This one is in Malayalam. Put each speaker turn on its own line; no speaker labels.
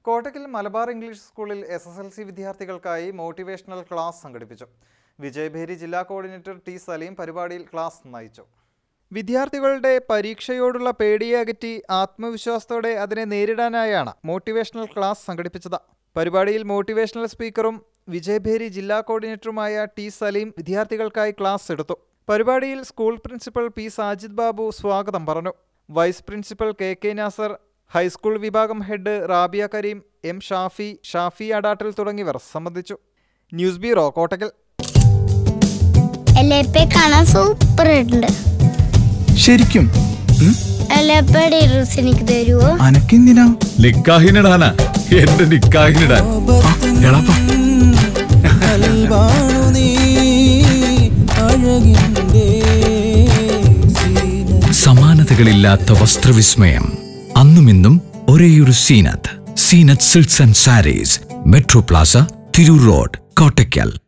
കോട്ടക്കൽ മലബാർ ഇംഗ്ലീഷ് സ്കൂളിൽ എസ് എസ് എൽ സി വിദ്യാർത്ഥികൾക്കായി മോട്ടിവേഷണൽ ക്ലാസ് സംഘടിപ്പിച്ചു വിജയഭേരി ജില്ലാ കോർഡിനേറ്റർ ടി സലീം പരിപാടിയിൽ ക്ലാസ് നയിച്ചു വിദ്യാർത്ഥികളുടെ പരീക്ഷയോടുള്ള പേടിയെ അകറ്റി ആത്മവിശ്വാസത്തോടെ അതിനെ നേരിടാനായാണ് മോട്ടിവേഷണൽ ക്ലാസ് സംഘടിപ്പിച്ചത് പരിപാടിയിൽ മോട്ടിവേഷണൽ സ്പീക്കറും വിജയഭേരി ജില്ലാ കോർഡിനേറ്ററുമായ ടി സലീം വിദ്യാർത്ഥികൾക്കായി ക്ലാസ് എടുത്തു പരിപാടിയിൽ school principal P Sajid Babu സ്വാഗതം പറഞ്ഞു vice principal K K Nasar high school വിഭാഗം ഹെഡ് റാബിയ കരീം എം ഷാഫി ഷാഫി അഡാട്ടിൽ തുടങ്ങിയവർ സംബന്ധിച്ചു ന്യൂസ് ബ്യൂറോ കോട്ടക്കൽ
എലപ്പെ കാണാൻ സൂപ്പർ ഉണ്ട്
ശരിക്കും ഉം?
എലപ്പയുടെ ഡ്രസ് എനിക്ക് തരുവോ
അനക്കെന്തിനാ
നിക്കാഹിനിടാനാ എന്റെ നിക്കാഹിനിടാൻ
ആ, എളാപ്പാ
അൽവാണു നീ അഴകിൻ്റെ സീന
സമാനതകളില്ലാത്ത വസ്ത്രവിസ്മയം അന്നുമിന്നും ഒരേയൊരു Zeenath Zeenath silks and sarees metro plaza Tirur road Kottakkal